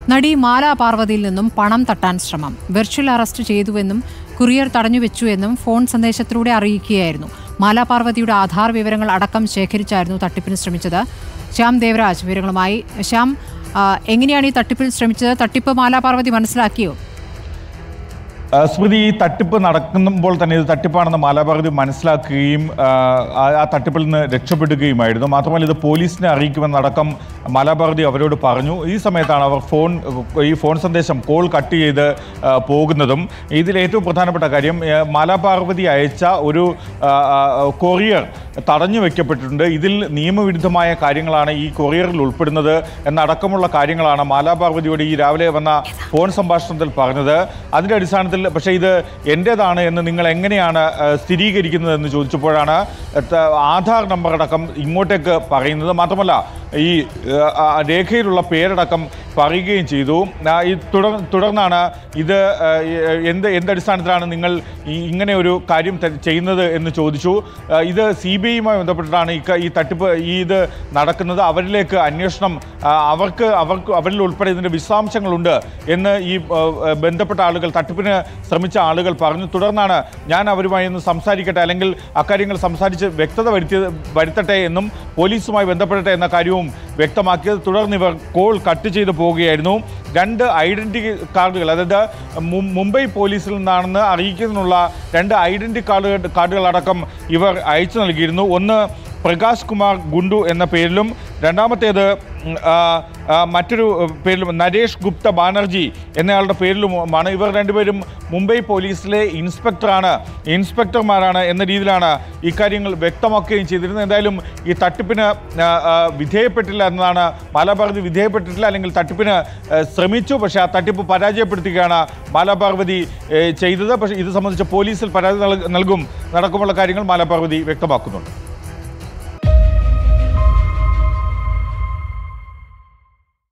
നടി മാല പാർവതിയിൽ നിന്നും പണം തട്ടാൻ ശ്രമം വെർച്വൽ അറസ്റ്റ് ചെയ്തുവെന്നും കുറിയർ തടഞ്ഞുവെച്ചുവെന്നും ഫോൺ സന്ദേശത്തിലൂടെ അറിയിക്കുകയായിരുന്നു മാല പാർവതിയുടെ ആധാർ വിവരങ്ങൾ അടക്കം ശേഖരിച്ചായിരുന്നു തട്ടിപ്പിന് ശ്രമിച്ചത് ശ്യാം ദേവരാജ് വിവരങ്ങളുമായി ശ്യാം ആ, എങ്ങനെയാണ് ഈ തട്ടിപ്പിൽ ശ്രമിച്ചത് തട്ടിപ്പ് മാല പാർവതി മനസ്സിലാക്കിയോ ആ, സ്മൃതി ഈ തട്ടിപ്പ് നടക്കുമ്പോൾ തന്നെ ഇത് തട്ടിപ്പാണെന്ന് മാലാപാർവതി മനസ്സിലാക്കുകയും ആ, ആ- ആ തട്ടിപ്പിൽ നിന്ന് രക്ഷപ്പെടുകയുമായിരുന്നു മാത്രമല്ല ഇത് പോലീസിനെ അറിയിക്കുമെന്നടക്കം മാലാപാർവതി അവരോട് പറഞ്ഞു ഈ സമയത്താണ് അവർ ഫോൺ ഈ ഫോൺ സന്ദേശം കോൾ കട്ട് ചെയ്ത് ആ, പോകുന്നതും ഇതിൽ ഏറ്റവും പ്രധാനപ്പെട്ട കാര്യം ആ, മാലാപാർവതി അയച്ച ഒരു ആ, ആ, കൊറിയർ തടഞ്ഞു വെക്കപ്പെട്ടിട്ടുണ്ട് ഇതിൽ നിയമവിരുദ്ധമായ കാര്യങ്ങളാണ് ഈ കൊറിയറിൽ ഉൾപ്പെടുന്നത് എന്നടക്കമുള്ള കാര്യങ്ങളാണ് മാലാപാർവതിയോട് ഈ രാവിലെ വന്ന ഫോൺ സംഭാഷണത്തിൽ പറഞ്ഞത് അതിൻ്റെ അടിസ്ഥാനത്തിൽ പക്ഷേ ഇത് എൻ്റേതാണ് എന്ന് നിങ്ങൾ എങ്ങനെയാണ് ആ, സ്ഥിരീകരിക്കുന്നത് എന്ന് ചോദിച്ചപ്പോഴാണ് ത- ആധാർ നമ്പർ അടക്കം ഇങ്ങോട്ടേക്ക് പറയുന്നത് മാത്രമല്ല ഈ ആ, ആ, രേഖയിലുള്ള പേരടക്കം പറയുകയും ചെയ്തു ആ, ഈ തുടർ തുടർന്നാണ് ഇത് ആ, എന്ത് എന്തടിസ്ഥാനത്തിലാണ് നിങ്ങൾ ഈ ഇങ്ങനെ ഒരു കാര്യം ത- ചെയ്യുന്നത് എന്ന് ചോദിച്ചു ആ, ഇത് സി ബി ഐയുമായി ബന്ധപ്പെട്ടിട്ടാണ് ഈ ക- ഈ തട്ടിപ്പ് ഈ ഇത് നടക്കുന്നത് അവരിലേക്ക് അന്വേഷണം ആ, അവർക്ക് അവർക്ക് അവരിൽ ഉൾപ്പെടെ ഇതിൻ്റെ വിശദാംശങ്ങളുണ്ട് എന്ന് ഈ ആ, ആ, ബന്ധപ്പെട്ട ആളുകൾ തട്ടിപ്പിന് ശ്രമിച്ച ആളുകൾ പറഞ്ഞു തുടർന്നാണ് ഞാൻ അവരുമായി ഒന്ന് സംസാരിക്കട്ടെ അല്ലെങ്കിൽ അക്കാര്യങ്ങൾ സംസാരിച്ച് വ്യക്തത വരുത്തിയത് വരുത്തട്ടെ എന്നും പോലീസുമായി ബന്ധപ്പെടട്ടെ എന്ന കാര്യവും വ്യക്തമാക്കിയത് തുടർന്ന് ഇവർ കോൾ കട്ട് ചെയ്ത് പോവുകയായിരുന്നു രണ്ട് ഐഡന്റിറ്റി കാർഡുകൾ അതായത് മു- മുംബൈ പോലീസിൽ നിന്നാണെന്ന് അറിയിക്കുന്നതിനുള്ള രണ്ട് ഐഡന്റിറ്റി കാർഡ് കാർഡുകളടക്കം ഇവർ അയച്ചു നൽകിയിരുന്നു ഒന്ന് പ്രകാശ് കുമാർ ഗുണ്ടു എന്ന പേരിലും രണ്ടാമത്തേത് ഉം, ആ, ആ, മറ്റൊരു പേരിലും നരേഷ് ഗുപ്ത ബാനർജി എന്നയാളുടെ പേരിലുമാണ് ഇവർ രണ്ടുപേരും മുംബൈ പോലീസിലെ ഇൻസ്പെക്ടറാണ് ഇൻസ്പെക്ടർമാരാണ് എന്ന രീതിയിലാണ് ഇക്കാര്യങ്ങൾ വ്യക്തമാക്കുകയും ചെയ്തിരുന്നത് എന്തായാലും ഈ തട്ടിപ്പിന് ആ, ആ, വിധേയപ്പെട്ടില്ല എന്നതാണ് മാലാപാർവതി വിധേയപ്പെട്ടിട്ടില്ല അല്ലെങ്കിൽ തട്ടിപ്പിന് ആ, ശ്രമിച്ചു പക്ഷേ ആ തട്ടിപ്പ് പരാജയപ്പെടുത്തുകയാണ് മാലാപാർവതി ഏ, ചെയ്തത് പക്ഷേ ഇത് സംബന്ധിച്ച് പോലീസിൽ പരാതി നൽകും നടക്കുമുള്ള കാര്യങ്ങൾ മാലാപാർവതി വ്യക്തമാക്കുന്നുണ്ട്